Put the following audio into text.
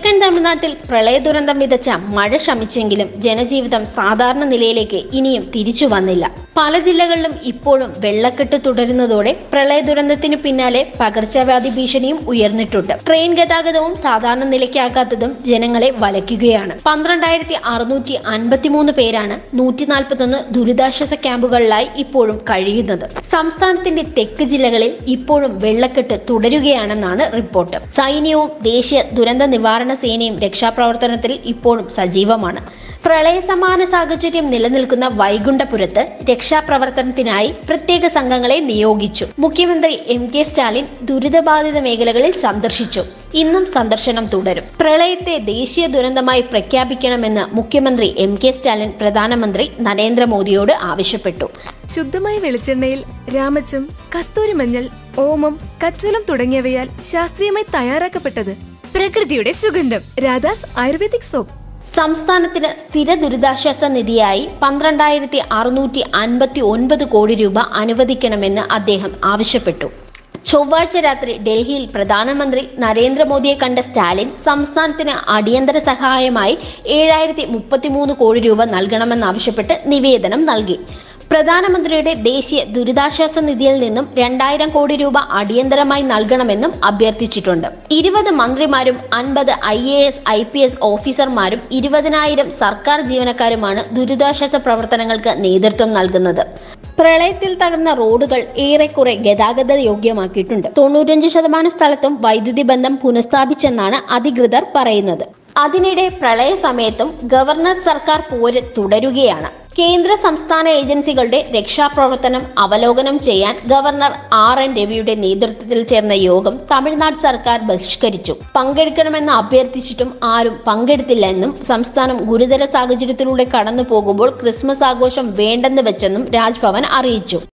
തെക്കൻ തമിഴ്നാട്ടിൽ പ്രളയ ദുരന്തം വിതച്ച മഴ ശമിച്ചെങ്കിലും ജനജീവിതം സാധാരണ നിലയിലേക്ക് ഇനിയും തിരിച്ചു വന്നില്ല പല ജില്ലകളിലും ഇപ്പോഴും വെള്ളക്കെട്ട് തുടരുന്നതോടെ പ്രളയ ദുരന്തത്തിന് പിന്നാലെ പകർച്ചവ്യാധി ഭീഷണിയും ഉയർന്നിട്ടുണ്ട് ട്രെയിൻ ഗതാഗതവും സാധാരണ നിലയ്ക്കാകാത്തതും ജനങ്ങളെ വലയ്ക്കുകയാണ് പന്ത്രണ്ടായിരത്തി അറുന്നൂറ്റി അൻപത്തിമൂന്ന് പേരാണ് നൂറ്റി നാൽപ്പത്തൊന്ന് ദുരിതാശ്വാസ ക്യാമ്പുകളിലായി ഇപ്പോഴും കഴിയുന്നത് സംസ്ഥാനത്തിന്റെ തെക്ക് ജില്ലകളിൽ ഇപ്പോഴും വെള്ളക്കെട്ട് തുടരുകയാണെന്നാണ് റിപ്പോർട്ട് സൈന്യവും ദേശീയ ദുരന്ത നിവാരണ സേനയും രക്ഷാപ്രവർത്തനത്തിൽ ഇപ്പോഴും സജീവമാണ് പ്രളയ സമാന സാഹചര്യം നിലനിൽക്കുന്ന വൈകുണ്ഠപുരത്ത് രക്ഷാപ്രവർത്തനത്തിനായി പ്രത്യേക സംഘങ്ങളെ നിയോഗിച്ചു മുഖ്യമന്ത്രി എം കെ സ്റ്റാലിൻ ദുരിതബാധിത മേഖലകളിൽ സന്ദർശിച്ചു ഇന്നും സന്ദർശനം തുടരും പ്രളയത്തെ ദേശീയ ദുരന്തമായി പ്രഖ്യാപിക്കണമെന്ന് മുഖ്യമന്ത്രി എം കെ സ്റ്റാലിൻ പ്രധാനമന്ത്രി നരേന്ദ്രമോദിയോട് ആവശ്യപ്പെട്ടു ശുദ്ധമായ വെളിച്ചെണ്ണയിൽ രാമച്ചം കസ്തൂരി മഞ്ഞൾ ഓമം കച്ചോലം തുടങ്ങിയവയാൽ ശാസ്ത്രീയമായി തയ്യാറാക്കപ്പെട്ടത് പ്രകൃതിയുടെ സുഗന്ധം രാധാസ് ആയുർവേദിക് സോപ്പ് സംസ്ഥാനത്തിന് സ്ഥിര ദുരിതാശ്വാസ നിധിയായി പന്ത്രണ്ടായിരത്തി അറുന്നൂറ്റി അൻപത്തി ഒൻപത് കോടി രൂപ അനുവദിക്കണമെന്ന് അദ്ദേഹം ആവശ്യപ്പെട്ടു ചൊവ്വാഴ്ച രാത്രി ഡൽഹിയിൽ പ്രധാനമന്ത്രി നരേന്ദ്രമോദിയെ കണ്ട സ്റ്റാലിൻ സംസ്ഥാനത്തിന് അടിയന്തര സഹായമായി ഏഴായിരത്തി മുപ്പത്തിമൂന്ന് കോടി രൂപ നൽകണമെന്നാവശ്യപ്പെട്ട് നിവേദനം നൽകി പ്രധാനമന്ത്രിയുടെ ദേശീയ ദുരിതാശ്വാസ നിധിയിൽ നിന്നും രണ്ടായിരം കോടി രൂപ അടിയന്തരമായി നൽകണമെന്നും അഭ്യർത്ഥിച്ചിട്ടുണ്ട് ഇരുപത് മന്ത്രിമാരും അൻപത് I A S I P S ഓഫീസർമാരും ഇരുപതിനായിരം സർക്കാർ ജീവനക്കാരുമാണ് ദുരിതാശ്വാസ പ്രവർത്തനങ്ങൾക്ക് നേതൃത്വം നൽകുന്നത് പ്രളയത്തിൽ തകർന്ന റോഡുകൾ ഏറെക്കുറെ ഗതാഗത യോഗ്യമാക്കിയിട്ടുണ്ട് തൊണ്ണൂറ്റഞ്ച് ശതമാനം സ്ഥലത്തും വൈദ്യുതി ബന്ധം പുനഃസ്ഥാപിച്ചെന്നാണ് അധികൃതർ പറയുന്നത് അതിനിടെ പ്രളയ സമയത്തും ഗവർണർ സർക്കാർ പോര് തുടരുകയാണ് കേന്ദ്ര സംസ്ഥാന ഏജൻസികളുടെ രക്ഷാപ്രവർത്തനം അവലോകനം ചെയ്യാൻ ഗവർണർ ആർ എൻ രവിയുടെ നേതൃത്വത്തിൽ ചേർന്ന യോഗം തമിഴ്നാട് സർക്കാർ ബഹിഷ്കരിച്ചു പങ്കെടുക്കണമെന്ന് അഭ്യർത്ഥിച്ചിട്ടും ആരും പങ്കെടുത്തില്ല എന്നും സംസ്ഥാനം ഗുരുതര സാഹചര്യത്തിലൂടെ കടന്നു പോകുമ്പോൾ ക്രിസ്മസ് ആഘോഷം വേണ്ടെന്ന് വെച്ചെന്നും രാജ്ഭവൻ അറിയിച്ചു